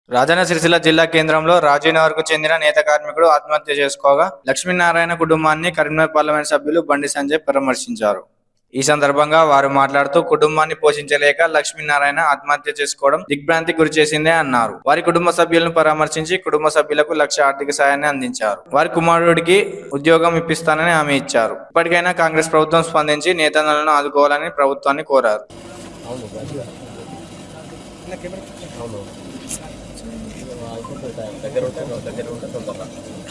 రాజన్న సిరిసిల్ల జిల్లా కేంద్రంలో రాజీనగర్ కు చెందిన నేత కార్మికుడు ఆత్మహత్య చేసుకోగా లక్ష్మీనారాయణ కుటుంబాన్ని కరీంనగర్ పార్లమెంట్ సభ్యులు బండి సంజయ్ పరామర్శించారు ఈ సందర్భంగా వారు మాట్లాడుతూ కుటుంబాన్ని పోషించలేక లక్ష్మీనారాయణ ఆత్మహత్య చేసుకోవడం దిగ్భ్రాంతికి గురి చేసిందే అన్నారు వారి కుటుంబ సభ్యులను పరామర్శించి కుటుంబ సభ్యులకు లక్ష ఆర్థిక సాయాన్ని అందించారు వారి కుమారుడికి ఉద్యోగం ఇప్పిస్తానని హామీ ఇచ్చారు ఇప్పటికైనా కాంగ్రెస్ ప్రభుత్వం స్పందించి నేతన్నలను ఆదుకోవాలని ప్రభుత్వాన్ని కోరారు అవును మంచిగా అవును అయిపోతుంది టైం. దగ్గర ఉంటే దగ్గర ఉంటే తొందరగా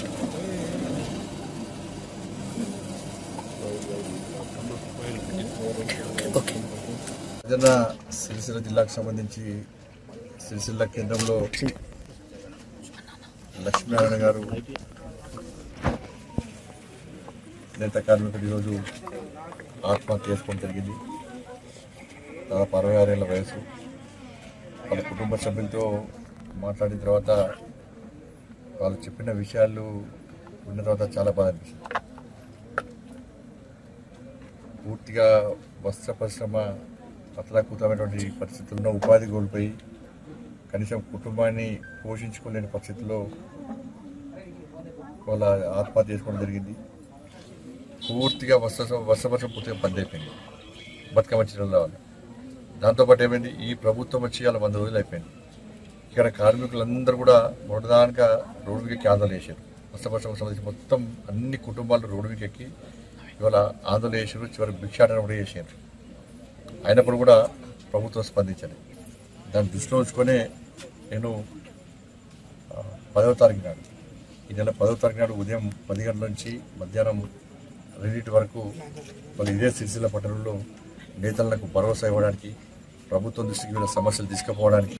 రాజన్న సిరిసిల్ల జిల్లాకు సంబంధించి సిరిసిల్ల కేంద్రంలో లక్ష్మీనారాయణ గారు నేత కార్మికుడు ఈరోజు ఆత్మహత్య చేసుకోవడం జరిగింది దాదాపు అరవై ఆరేళ్ల వయసు వాళ్ళ కుటుంబ సభ్యులతో మాట్లాడిన తర్వాత వాళ్ళు చెప్పిన విషయాలు విన్న తర్వాత చాలా బాధ అనిపిస్తుంది పూర్తిగా వస్త్ర పరిశ్రమ అతలాకుతమైనటువంటి పరిస్థితుల్లో ఉపాధి కోల్పోయి కనీసం కుటుంబాన్ని పోషించుకోలేని పరిస్థితుల్లో వాళ్ళ ఆత్మహత్య చేసుకోవడం జరిగింది పూర్తిగా వస్త్ర వస్త్ర పరిశ్రమ పూర్తిగా బంద్ అయిపోయింది బతుకమ్మ చీరలు రావాలి దాంతోపాటు ఏమైంది ఈ ప్రభుత్వం వచ్చి వాళ్ళ వంద రోజులు అయిపోయింది ఇక్కడ కార్మికులందరూ కూడా మొదటిదానిగా రోడ్డు మీదకి ఆందోళన చేశారు వస్త్ర పరిశ్రమకు సంబంధించి మొత్తం అన్ని కుటుంబాలు రోడ్డు మీదకి ఎక్కి ఇవాళ ఆందోళన చేసారు చివరికి భిక్షాటన కూడా చేశారు అయినప్పుడు కూడా ప్రభుత్వం స్పందించాలి దాన్ని దృష్టిలో ఉంచుకొని నేను ఆ, పదవ తారీఖు నాడు ఈ నెల పదవ తారీఖు నాడు ఉదయం పది గంటల నుంచి మధ్యాహ్నం రెండింటి వరకు వాళ్ళు ఇదే సిరిసిల్ల పట్టణంలో నేతలకు భరోసా ఇవ్వడానికి ప్రభుత్వం దృష్టికి వీళ్ళ సమస్యలు తీసుకుపోవడానికి